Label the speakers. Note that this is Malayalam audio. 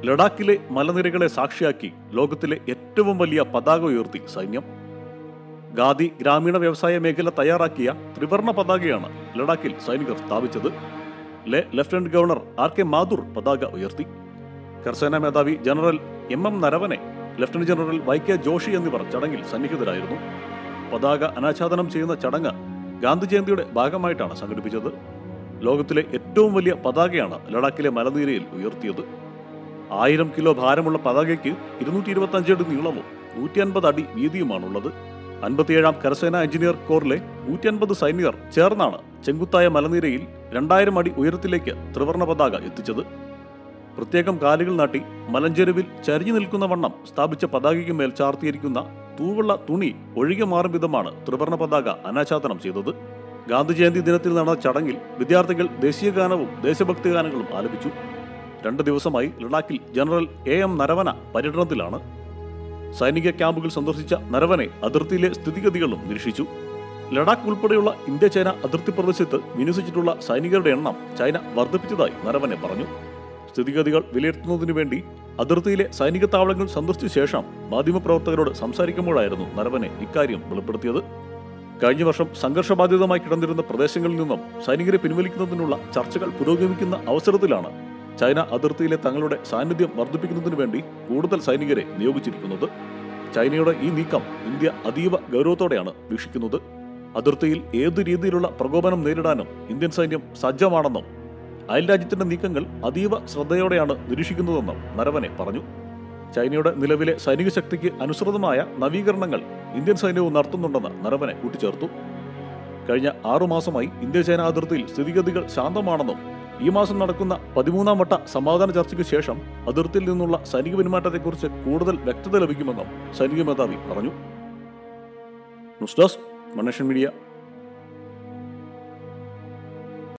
Speaker 1: ലഡാക്കിലെ മലനിരകളെ സാക്ഷിയാക്കി ലോകത്തിലെ ഏറ്റവും വലിയ പതാക ഉയർത്തി സൈന്യം ഖാദി ഗ്രാമീണ വ്യവസായ മേഖല തയ്യാറാക്കിയ ത്രിവർണ പതാകയാണ് ലഡാക്കിൽ സൈനികർ സ്ഥാപിച്ചത് Leh lieutenant governor R K Mathur പതാക ഉയർത്തി കർസേന മേധാവി general M M Naravane lieutenant general Y K Joshi എന്നിവർ ചടങ്ങിൽ സന്നിഹിതരായിരുന്നു പതാക അനാച്ഛാദനം ചെയ്യുന്ന ചടങ്ങ് ഗാന്ധി ജയന്തിയുടെ ഭാഗമായിട്ടാണ് സംഘടിപ്പിച്ചത് ലോകത്തിലെ ഏറ്റവും വലിയ പതാകയാണ് ലഡാക്കിലെ മലനിരയിൽ ഉയർത്തിയത് ആയിരം കിലോ ഭാരമുള്ള പതാകയ്ക്ക് ഇരുന്നൂറ്റി ഇരുപത്തി അഞ്ച് അടി നീളവും നൂറ്റി അൻപത് അടി വീതിയുമാണുള്ളത് അൻപത്തിയേഴാം കരസേന എഞ്ചിനീയർ കോറിലെ നൂറ്റി അൻപത് സൈനികർ ചേർന്നാണ് ചെങ്കുത്തായ മലനിരയിൽ രണ്ടായിരം അടി ഉയരത്തിലേക്ക് ത്രിവർണ പതാക എത്തിച്ചത് പ്രത്യേകം കാലുകൾ നാട്ടി മലഞ്ചെരുവിൽ ചരിഞ്ഞു നിൽക്കുന്ന വണ്ണം സ്ഥാപിച്ച പതാകയ്ക്ക് മേൽ ചാർത്തിയിരിക്കുന്ന തൂവുള്ള തുണി ഒഴുകി മാറും വിധമാണ് ത്രിവർണ പതാക അനാച്ഛാദനം ചെയ്തത് ഗാന്ധി ജയന്തി ദിനത്തിൽ നടന്ന ചടങ്ങിൽ വിദ്യാർത്ഥികൾ ദേശീയ ഗാനവും ദേശഭക്തി ഗാനങ്ങളും ആലപിച്ചു രണ്ട് ദിവസമായി ലഡാക്കിൽ ജനറൽ എ എം നരവന പര്യടനത്തിലാണ് സൈനിക ക്യാമ്പുകൾ സന്ദർശിച്ച നരവനെ അതിർത്തിയിലെ സ്ഥിതിഗതികളും നിരീക്ഷിച്ചു ലഡാക്ക് ഉൾപ്പെടെയുള്ള ഇന്ത്യ ചൈന അതിർത്തി പ്രദേശത്ത് വിന്യസിച്ചിട്ടുള്ള സൈനികരുടെ എണ്ണം ചൈന വർദ്ധിപ്പിച്ചതായി നരവനെ പറഞ്ഞു സ്ഥിതിഗതികൾ വിലയിരുത്തുന്നതിനു വേണ്ടി അതിർത്തിയിലെ സൈനിക താവളങ്ങൾ സന്ദർശിച്ച ശേഷം മാധ്യമപ്രവർത്തകരോട് സംസാരിക്കുമ്പോഴായിരുന്നു നരവനെ ഇക്കാര്യം വെളിപ്പെടുത്തിയത് കഴിഞ്ഞ വർഷം സംഘർഷബാധിതമായി കിടന്നിരുന്ന പ്രദേശങ്ങളിൽ നിന്നും സൈനികരെ പിൻവലിക്കുന്നതിനുള്ള ചർച്ചകൾ പുരോഗമിക്കുന്ന അവസരത്തിലാണ് ചൈന അതിർത്തിയിലെ തങ്ങളുടെ സാന്നിധ്യം വർദ്ധിപ്പിക്കുന്നതിനു വേണ്ടി കൂടുതൽ സൈനികരെ നിയോഗിച്ചിരിക്കുന്നത് ചൈനയുടെ ഈ നീക്കം ഇന്ത്യ അതീവ ഗൗരവത്തോടെയാണ് വീക്ഷിക്കുന്നത് അതിർത്തിയിൽ ഏതു രീതിയിലുള്ള പ്രകോപനം നേരിടാനും ഇന്ത്യൻ സൈന്യം സജ്ജമാണെന്നും അയൽരാജ്യത്തിന്റെ നീക്കങ്ങൾ അതീവ ശ്രദ്ധയോടെയാണ് നിരീക്ഷിക്കുന്നതെന്നും നരവനെ പറഞ്ഞു ചൈനയുടെ നിലവിലെ സൈനിക ശക്തിക്ക് അനുസൃതമായ നവീകരണങ്ങൾ ഇന്ത്യൻ സൈന്യവും നടത്തുന്നുണ്ടെന്ന് നരവനെ കൂട്ടിച്ചേർത്തു കഴിഞ്ഞ ആറുമാസമായി ഇന്ത്യ ചൈന അതിർത്തിയിൽ സ്ഥിതിഗതികൾ ശാന്തമാണെന്നും ഈ മാസം നടക്കുന്ന പതിമൂന്നാം വട്ട സമാധാന ചർച്ചയ്ക്ക് ശേഷം അതിർത്തിയിൽ നിന്നുള്ള സൈനിക പിന്മാറ്റത്തെക്കുറിച്ച് കൂടുതൽ വ്യക്തത ലഭിക്കുമെന്നും സൈനിക മേധാവി പറഞ്ഞു ന്യൂസ് ഡെസ്ക് മണേഷൻ മീഡിയ